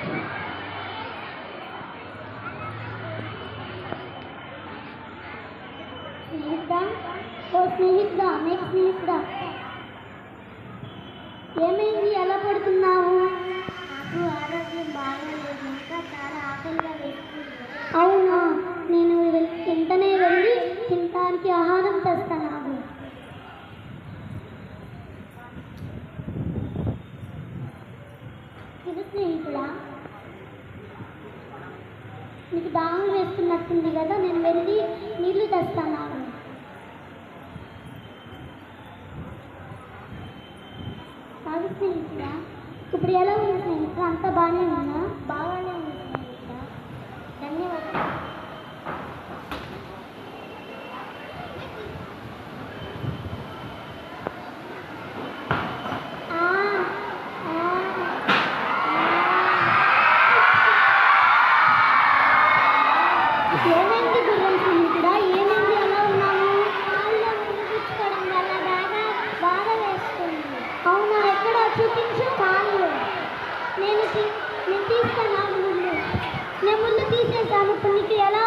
స్నేహితుడా ఓ స్నేహితుడా నెక్స్ట్ స్నేహితుడా ఏమైంది ఎలా పడుతున్నావు నాకు ఆరోగ్యం బాగోలేదు ఇంకా చాలా ఆకలిగా వేస్తుంది అవునా నేను వెల్- వెంటనే వెళ్ళి తినడానికి ఆహారం తెస్తాను ఇది స్నేహితుడా నీకు దాహం వేస్తున్నట్టుంది కదా నేను వెళ్ళి నీళ్లు తెస్తాను కాదు స్నేహితుడా ఇప్పుడు ఎలా ఉంది స్నేహితుడు అంతా బాగానే ఉన్నా బాగానే ఉంది స్నేహితుడా ధన్యవాదాలు ఆ, ఆ, ఏమైంది గుర్రం స్నేహితుడా ఏమైంది ఎలా ఉన్నావు కాళ్ళు మునిగించుకోవడం వల్ల బాగా బాధ వేస్తుంది అవునా ఎక్కడ చూపించు కాళ్ళు నేను తీ- నేను తీస్తాను ఆగు ముందు నేను ముందు తీసేసాను ఇప్పుడు నీకు ఎలా